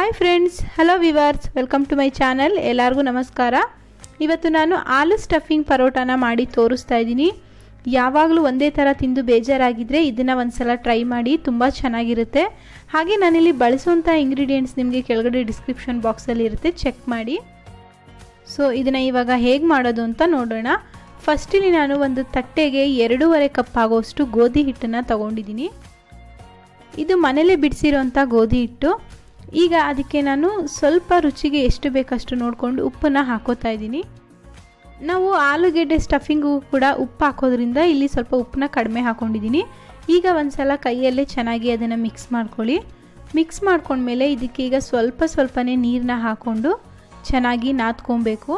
hi friends hello viewers welcome to my channel ಎಲ್ಲರಿಗೂ ನಮಸ್ಕಾರ ಇವತ್ತು ನಾನು ಆಲೂ ಸ್ಟಫಿಂಗ್ ಪರೋಟಾನ ಮಾಡಿ ತೋರಿಸ್ತಾ ಇದ್ದೀನಿ ಯಾವಾಗಲೂ ಒಂದೇ ಥರ ತಿಂದು ಬೇಜಾರಾಗಿದ್ದರೆ ಇದನ್ನು ಒಂದ್ಸಲ ಟ್ರೈ ಮಾಡಿ ತುಂಬ ಚೆನ್ನಾಗಿರುತ್ತೆ ಹಾಗೆ ನಾನಿಲ್ಲಿ ಬಳಸುವಂಥ ಇಂಗ್ರೀಡಿಯೆಂಟ್ಸ್ ನಿಮಗೆ ಕೆಳಗಡೆ ಡಿಸ್ಕ್ರಿಪ್ಷನ್ ಬಾಕ್ಸಲ್ಲಿ ಇರುತ್ತೆ ಚೆಕ್ ಮಾಡಿ ಸೊ ಇದನ್ನು ಇವಾಗ ಹೇಗೆ ಮಾಡೋದು ಅಂತ ನೋಡೋಣ ಫಸ್ಟಿಲಿ ನಾನು ಒಂದು ತಟ್ಟೆಗೆ ಎರಡೂವರೆ ಕಪ್ ಆಗೋಷ್ಟು ಗೋಧಿ ಹಿಟ್ಟನ್ನು ತಗೊಂಡಿದ್ದೀನಿ ಇದು ಮನೇಲೇ ಬಿಡಿಸಿರೋಂಥ ಗೋಧಿ ಹಿಟ್ಟು ಈಗ ಅದಕ್ಕೆ ನಾನು ಸ್ವಲ್ಪ ರುಚಿಗೆ ಎಷ್ಟು ಬೇಕಷ್ಟು ನೋಡಿಕೊಂಡು ಉಪ್ಪನ್ನು ಹಾಕೋತಾ ಇದ್ದೀನಿ ನಾವು ಆಲೂಗೆಡ್ಡೆ ಸ್ಟಫಿಂಗು ಕೂಡ ಉಪ್ಪು ಹಾಕೋದ್ರಿಂದ ಇಲ್ಲಿ ಸ್ವಲ್ಪ ಉಪ್ಪನ್ನ ಕಡಿಮೆ ಹಾಕ್ಕೊಂಡಿದ್ದೀನಿ ಈಗ ಒಂದು ಸಲ ಕೈಯಲ್ಲೇ ಚೆನ್ನಾಗಿ ಅದನ್ನು ಮಿಕ್ಸ್ ಮಾಡ್ಕೊಳ್ಳಿ ಮಿಕ್ಸ್ ಮಾಡ್ಕೊಂಡ್ಮೇಲೆ ಇದಕ್ಕೆ ಈಗ ಸ್ವಲ್ಪ ಸ್ವಲ್ಪನೇ ನೀರನ್ನ ಹಾಕ್ಕೊಂಡು ಚೆನ್ನಾಗಿ ನಾದ್ಕೊಬೇಕು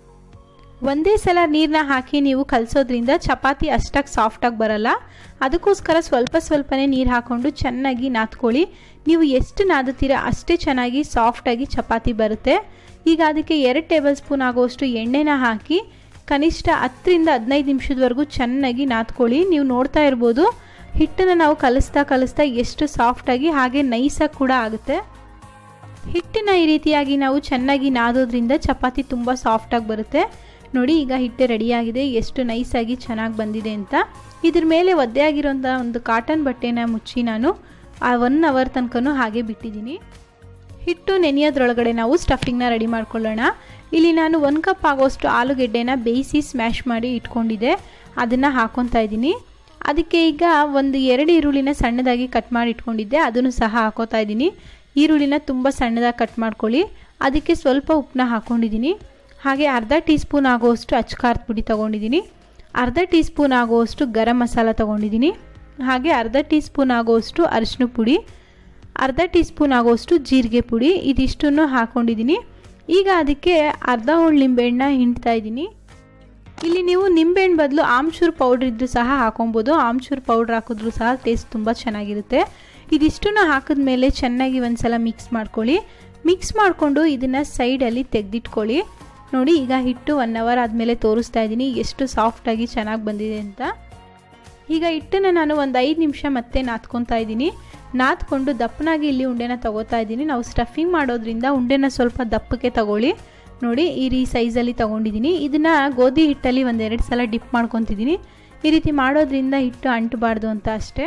ಒಂದೇ ಸಲ ನೀರನ್ನ ಹಾಕಿ ನೀವು ಕಲಸೋದ್ರಿಂದ ಚಪಾತಿ ಅಷ್ಟಾಗಿ ಸಾಫ್ಟಾಗಿ ಬರಲ್ಲ ಅದಕ್ಕೋಸ್ಕರ ಸ್ವಲ್ಪ ಸ್ವಲ್ಪನೇ ನೀರು ಹಾಕ್ಕೊಂಡು ಚೆನ್ನಾಗಿ ನಾದ್ಕೊಳ್ಳಿ ನೀವು ಎಷ್ಟು ನಾದುತ್ತೀರ ಅಷ್ಟೇ ಚೆನ್ನಾಗಿ ಸಾಫ್ಟಾಗಿ ಚಪಾತಿ ಬರುತ್ತೆ ಈಗ ಅದಕ್ಕೆ ಎರಡು ಟೇಬಲ್ ಸ್ಪೂನ್ ಆಗುವಷ್ಟು ಎಣ್ಣೆನ ಹಾಕಿ ಕನಿಷ್ಠ ಹತ್ತರಿಂದ ಹದಿನೈದು ನಿಮಿಷದವರೆಗೂ ಚೆನ್ನಾಗಿ ನಾದ್ಕೊಳ್ಳಿ ನೀವು ನೋಡ್ತಾ ಇರ್ಬೋದು ಹಿಟ್ಟನ್ನು ನಾವು ಕಲಿಸ್ತಾ ಕಲಿಸ್ತಾ ಎಷ್ಟು ಸಾಫ್ಟಾಗಿ ಹಾಗೆ ನೈಸಾಗಿ ಕೂಡ ಆಗುತ್ತೆ ಹಿಟ್ಟನ್ನ ಈ ರೀತಿಯಾಗಿ ನಾವು ಚೆನ್ನಾಗಿ ನಾದೋದ್ರಿಂದ ಚಪಾತಿ ತುಂಬ ಸಾಫ್ಟಾಗಿ ಬರುತ್ತೆ ನೋಡಿ ಈಗ ಹಿಟ್ಟೆ ರೆಡಿಯಾಗಿದೆ ಎಷ್ಟು ನೈಸಾಗಿ ಚೆನ್ನಾಗಿ ಬಂದಿದೆ ಅಂತ ಇದ್ರ ಮೇಲೆ ಒದ್ದೆ ಆಗಿರೋಂಥ ಒಂದು ಕಾಟನ್ ಬಟ್ಟೆನ ಮುಚ್ಚಿ ನಾನು ಆ ಒನ್ ಅವರ್ ತನಕನೂ ಹಾಗೆ ಬಿಟ್ಟಿದ್ದೀನಿ ಹಿಟ್ಟು ನೆನೆಯೋದ್ರೊಳಗಡೆ ನಾವು ಸ್ಟಫಿಂಗ್ನ ರೆಡಿ ಮಾಡ್ಕೊಳ್ಳೋಣ ಇಲ್ಲಿ ನಾನು ಒಂದು ಕಪ್ ಆಗೋಷ್ಟು ಆಲೂಗೆಡ್ಡೆನ ಬೇಯಿಸಿ ಸ್ಮ್ಯಾಶ್ ಮಾಡಿ ಇಟ್ಕೊಂಡಿದ್ದೆ ಅದನ್ನು ಹಾಕ್ಕೊತಾ ಇದ್ದೀನಿ ಅದಕ್ಕೆ ಈಗ ಒಂದು ಎರಡು ಈರುಳ್ಳಿನ ಸಣ್ಣದಾಗಿ ಕಟ್ ಮಾಡಿ ಇಟ್ಕೊಂಡಿದ್ದೆ ಅದನ್ನು ಸಹ ಹಾಕೋತಾ ಇದ್ದೀನಿ ಈರುಳ್ಳಿನ ತುಂಬ ಸಣ್ಣದಾಗಿ ಕಟ್ ಮಾಡ್ಕೊಳ್ಳಿ ಅದಕ್ಕೆ ಸ್ವಲ್ಪ ಉಪ್ಪನ್ನ ಹಾಕ್ಕೊಂಡಿದ್ದೀನಿ ಹಾಗೆ ಅರ್ಧ ಟೀ ಸ್ಪೂನ್ ಆಗುವಷ್ಟು ಅಚ್ಕಾರದ ಪುಡಿ ತೊಗೊಂಡಿದ್ದೀನಿ ಅರ್ಧ ಟೀ ಸ್ಪೂನ್ ಆಗುವಷ್ಟು ಗರಂ ಮಸಾಲ ತೊಗೊಂಡಿದ್ದೀನಿ ಹಾಗೆ ಅರ್ಧ ಟೀ ಸ್ಪೂನ್ ಆಗುವಷ್ಟು ಅರಿಶಿನ ಪುಡಿ ಅರ್ಧ ಟೀ ಸ್ಪೂನ್ ಆಗುವಷ್ಟು ಜೀರಿಗೆ ಪುಡಿ ಇದಿಷ್ಟನ್ನು ಹಾಕ್ಕೊಂಡಿದ್ದೀನಿ ಈಗ ಅದಕ್ಕೆ ಅರ್ಧ ಹೋಳು ನಿಂಬೆಹಣ್ಣ ಹಿಂಡ್ತಾ ಇದ್ದೀನಿ ಇಲ್ಲಿ ನೀವು ನಿಂಬೆಹಣ್ಣು ಬದಲು ಆಮ್ಚೂರು ಪೌಡ್ರ್ ಇದ್ದರೂ ಸಹ ಹಾಕೊಬೋದು ಆಮ್ಚೂರು ಪೌಡ್ರ್ ಹಾಕಿದ್ರೂ ಸಹ ಟೇಸ್ಟ್ ತುಂಬ ಚೆನ್ನಾಗಿರುತ್ತೆ ಇದಿಷ್ಟನ್ನು ಹಾಕಿದ್ಮೇಲೆ ಚೆನ್ನಾಗಿ ಒಂದು ಸಲ ಮಿಕ್ಸ್ ಮಾಡ್ಕೊಳ್ಳಿ ಮಿಕ್ಸ್ ಮಾಡಿಕೊಂಡು ಇದನ್ನು ಸೈಡಲ್ಲಿ ತೆಗೆದಿಟ್ಕೊಳ್ಳಿ ನೋಡಿ ಈಗ ಹಿಟ್ಟು ಒನ್ ಅವರ್ ಆದಮೇಲೆ ತೋರಿಸ್ತಾ ಇದ್ದೀನಿ ಎಷ್ಟು ಸಾಫ್ಟಾಗಿ ಚೆನ್ನಾಗಿ ಬಂದಿದೆ ಅಂತ ಈಗ ಹಿಟ್ಟನ್ನು ನಾನು ಒಂದು ಐದು ನಿಮಿಷ ಮತ್ತೆ ನಾದ್ಕೊತಾ ಇದ್ದೀನಿ ನಾದ್ಕೊಂಡು ದಪ್ಪನಾಗಿ ಇಲ್ಲಿ ಉಂಡೆನ ತಗೋತಾ ಇದ್ದೀನಿ ನಾವು ಸ್ಟಫಿಂಗ್ ಮಾಡೋದ್ರಿಂದ ಉಂಡೆನ ಸ್ವಲ್ಪ ದಪ್ಪಕ್ಕೆ ತಗೊಳ್ಳಿ ನೋಡಿ ಈ ರೀ ಸೈಜಲ್ಲಿ ತೊಗೊಂಡಿದ್ದೀನಿ ಇದನ್ನು ಗೋಧಿ ಹಿಟ್ಟಲ್ಲಿ ಒಂದೆರಡು ಸಲ ಡಿಪ್ ಮಾಡ್ಕೊತಿದ್ದೀನಿ ಈ ರೀತಿ ಮಾಡೋದ್ರಿಂದ ಹಿಟ್ಟು ಅಂಟಬಾರ್ದು ಅಂತ ಅಷ್ಟೇ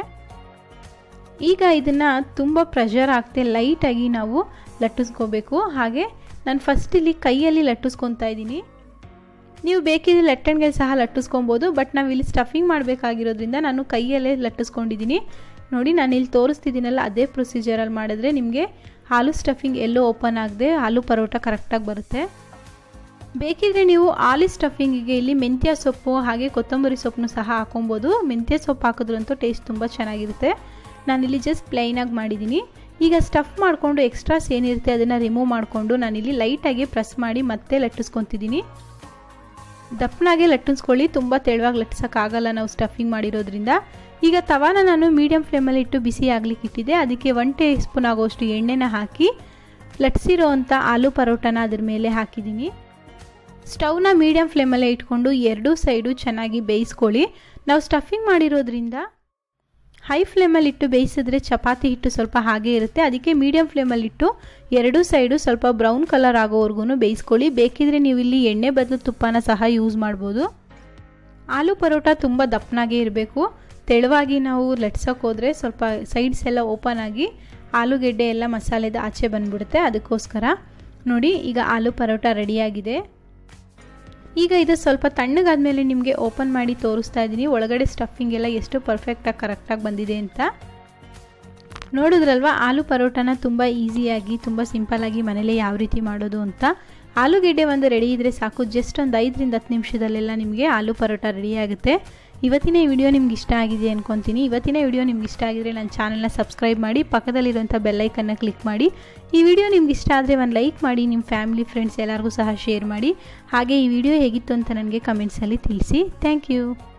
ಈಗ ಇದನ್ನು ತುಂಬ ಪ್ರೆಷರ್ ಆಗ್ತೆ ಲೈಟಾಗಿ ನಾವು ಲಟ್ಟಿಸ್ಕೋಬೇಕು ಹಾಗೆ ನಾನು ಫಸ್ಟ್ ಇಲ್ಲಿ ಕೈಯಲ್ಲಿ ಲಟ್ಟಿಸ್ಕೊತಾ ಇದ್ದೀನಿ ನೀವು ಬೇಕಿದ್ರೆ ಲಟ್ಟಣಿಗೆ ಸಹ ಲಟ್ಟಿಸ್ಕೊಬೋದು ಬಟ್ ನಾವು ಇಲ್ಲಿ ಸ್ಟಫಿಂಗ್ ಮಾಡಬೇಕಾಗಿರೋದ್ರಿಂದ ನಾನು ಕೈಯಲ್ಲೇ ಲಟ್ಟಿಸ್ಕೊಂಡಿದ್ದೀನಿ ನೋಡಿ ನಾನು ಇಲ್ಲಿ ತೋರಿಸ್ತಿದ್ದೀನಲ್ಲ ಅದೇ ಪ್ರೊಸೀಜರಲ್ಲಿ ಮಾಡಿದ್ರೆ ನಿಮಗೆ ಹಾಲು ಸ್ಟಫಿಂಗ್ ಎಲ್ಲೋ ಓಪನ್ ಆಗದೆ ಹಾಲು ಪರೋಟ ಕರೆಕ್ಟಾಗಿ ಬರುತ್ತೆ ಬೇಕಿದ್ರೆ ನೀವು ಆಲಿ ಸ್ಟಫಿಂಗಿಗೆ ಇಲ್ಲಿ ಮೆಂತ್ಯ ಸೊಪ್ಪು ಹಾಗೆ ಕೊತ್ತಂಬರಿ ಸೊಪ್ಪನ್ನು ಸಹ ಹಾಕೊಬೋದು ಮೆಂತ್ಯ ಸೊಪ್ಪು ಹಾಕಿದ್ರಂತೂ ಟೇಸ್ಟ್ ತುಂಬ ಚೆನ್ನಾಗಿರುತ್ತೆ ನಾನಿಲ್ಲಿ ಜಸ್ಟ್ ಪ್ಲೈನಾಗಿ ಮಾಡಿದ್ದೀನಿ ಈಗ ಸ್ಟಫ್ ಮಾಡಿಕೊಂಡು ಎಕ್ಸ್ಟ್ರಾಸ್ ಏನಿರುತ್ತೆ ಅದನ್ನು ರಿಮೂವ್ ಮಾಡಿಕೊಂಡು ನಾನಿಲ್ಲಿ ಲೈಟಾಗಿ ಪ್ರೆಸ್ ಮಾಡಿ ಮತ್ತೆ ಲಟ್ಟಿಸ್ಕೊತಿದ್ದೀನಿ ದಪ್ಪನಾಗೆ ಲಟ್ಟಿಸ್ಕೊಳ್ಳಿ ತುಂಬ ತೆಳುವಾಗಿ ಲಟ್ಟಿಸೋಕ್ಕಾಗಲ್ಲ ನಾವು ಸ್ಟಫಿಂಗ್ ಮಾಡಿರೋದ್ರಿಂದ ಈಗ ತವಾನ ನಾನು ಮೀಡಿಯಮ್ ಫ್ಲೇಮಲ್ಲಿ ಇಟ್ಟು ಬಿಸಿ ಆಗ್ಲಿಕ್ಕೆ ಇಟ್ಟಿದ್ದೆ ಅದಕ್ಕೆ ಒನ್ ಟೀ ಸ್ಪೂನ್ ಆಗೋಷ್ಟು ಎಣ್ಣೆನ ಹಾಕಿ ಲಟ್ಸಿರೋ ಅಂಥ ಆಲೂ ಪರೋಟನ ಅದ್ರ ಮೇಲೆ ಹಾಕಿದ್ದೀನಿ ಸ್ಟವ್ನ ಮೀಡಿಯಮ್ ಫ್ಲೇಮಲ್ಲೇ ಇಟ್ಕೊಂಡು ಎರಡೂ ಸೈಡು ಚೆನ್ನಾಗಿ ಬೇಯಿಸ್ಕೊಳ್ಳಿ ನಾವು ಸ್ಟಫಿಂಗ್ ಮಾಡಿರೋದ್ರಿಂದ ಹೈ ಫ್ಲೇಮಲ್ಲಿ ಇಟ್ಟು ಬೇಯಿಸಿದ್ರೆ ಚಪಾತಿ ಹಿಟ್ಟು ಸ್ವಲ್ಪ ಹಾಗೆ ಇರುತ್ತೆ ಅದಕ್ಕೆ ಮೀಡಿಯಮ್ ಫ್ಲೇಮಲ್ಲಿಟ್ಟು ಎರಡೂ ಸೈಡು ಸ್ವಲ್ಪ ಬ್ರೌನ್ ಕಲರ್ ಆಗೋವರೆಗೂ ಬೇಯಿಸ್ಕೊಳ್ಳಿ ಬೇಕಿದ್ರೆ ನೀವು ಇಲ್ಲಿ ಎಣ್ಣೆ ಬದಲು ತುಪ್ಪನ ಸಹ ಯೂಸ್ ಮಾಡ್ಬೋದು ಆಲೂ ಪರೋಟ ತುಂಬ ದಪ್ಪನಾಗೇ ಇರಬೇಕು ತೆಳುವಾಗಿ ನಾವು ಲಟ್ಸೋಕೆ ಹೋದರೆ ಸ್ವಲ್ಪ ಸೈಡ್ಸ್ ಎಲ್ಲ ಓಪನ್ ಆಗಿ ಆಲೂಗೆಡ್ಡೆ ಎಲ್ಲ ಮಸಾಲೆದ ಆಚೆ ಬಂದ್ಬಿಡುತ್ತೆ ಅದಕ್ಕೋಸ್ಕರ ನೋಡಿ ಈಗ ಆಲೂ ಪರೋಟ ರೆಡಿಯಾಗಿದೆ ಈಗ ಇದು ಸ್ವಲ್ಪ ತಣ್ಣಗಾದ್ಮೇಲೆ ನಿಮಗೆ ಓಪನ್ ಮಾಡಿ ತೋರಿಸ್ತಾ ಇದ್ದೀನಿ ಒಳಗಡೆ ಸ್ಟಫಿಂಗ್ ಎಲ್ಲ ಎಷ್ಟು ಪರ್ಫೆಕ್ಟಾಗಿ ಕರೆಕ್ಟಾಗಿ ಬಂದಿದೆ ಅಂತ ನೋಡಿದ್ರಲ್ವ ಆಲೂ ಪರೋಟನ ತುಂಬ ಈಸಿಯಾಗಿ ತುಂಬ ಸಿಂಪಲ್ಲಾಗಿ ಮನೇಲೇ ಯಾವ ರೀತಿ ಮಾಡೋದು ಅಂತ ಆಲೂಗೆಡ್ಡೆ ಒಂದು ರೆಡಿ ಇದ್ದರೆ ಸಾಕು ಜಸ್ಟ್ ಒಂದು ಐದರಿಂದ ಹತ್ತು ನಿಮಿಷದಲ್ಲೆಲ್ಲ ನಿಮಗೆ ಆಲೂ ಪರೋಟ ರೆಡಿ ಆಗುತ್ತೆ ಇವತ್ತಿನ ಈ ವಿಡಿಯೋ ನಿಮ್ಗೆ ಇಷ್ಟ ಆಗಿದೆ ಅಂದ್ಕೊತೀನಿ ಇವತ್ತಿನ ವಿಡಿಯೋ ನಿಮ್ಗೆ ಇಷ್ಟ ಆಗಿದ್ರೆ ನನ್ನ ಚಾನಲ್ನ ಸಬ್ಸ್ಕ್ರೈಬ್ ಮಾಡಿ ಪಕ್ಕದಲ್ಲಿರುವಂಥ ಬೆಲ್ಲೈಕನ್ನ ಕ್ಲಿಕ್ ಮಾಡಿ ಈ ವಿಡಿಯೋ ನಿಮ್ಗೆ ಇಷ್ಟ ಆದರೆ ಒಂದು ಲೈಕ್ ಮಾಡಿ ನಿಮ್ಮ ಫ್ಯಾಮಿಲಿ ಫ್ರೆಂಡ್ಸ್ ಎಲ್ಲರಿಗೂ ಸಹ ಶೇರ್ ಮಾಡಿ ಹಾಗೆ ಈ ವಿಡಿಯೋ ಹೇಗಿತ್ತು ಅಂತ ನನಗೆ ಕಮೆಂಟ್ಸಲ್ಲಿ ತಿಳಿಸಿ ಥ್ಯಾಂಕ್ ಯು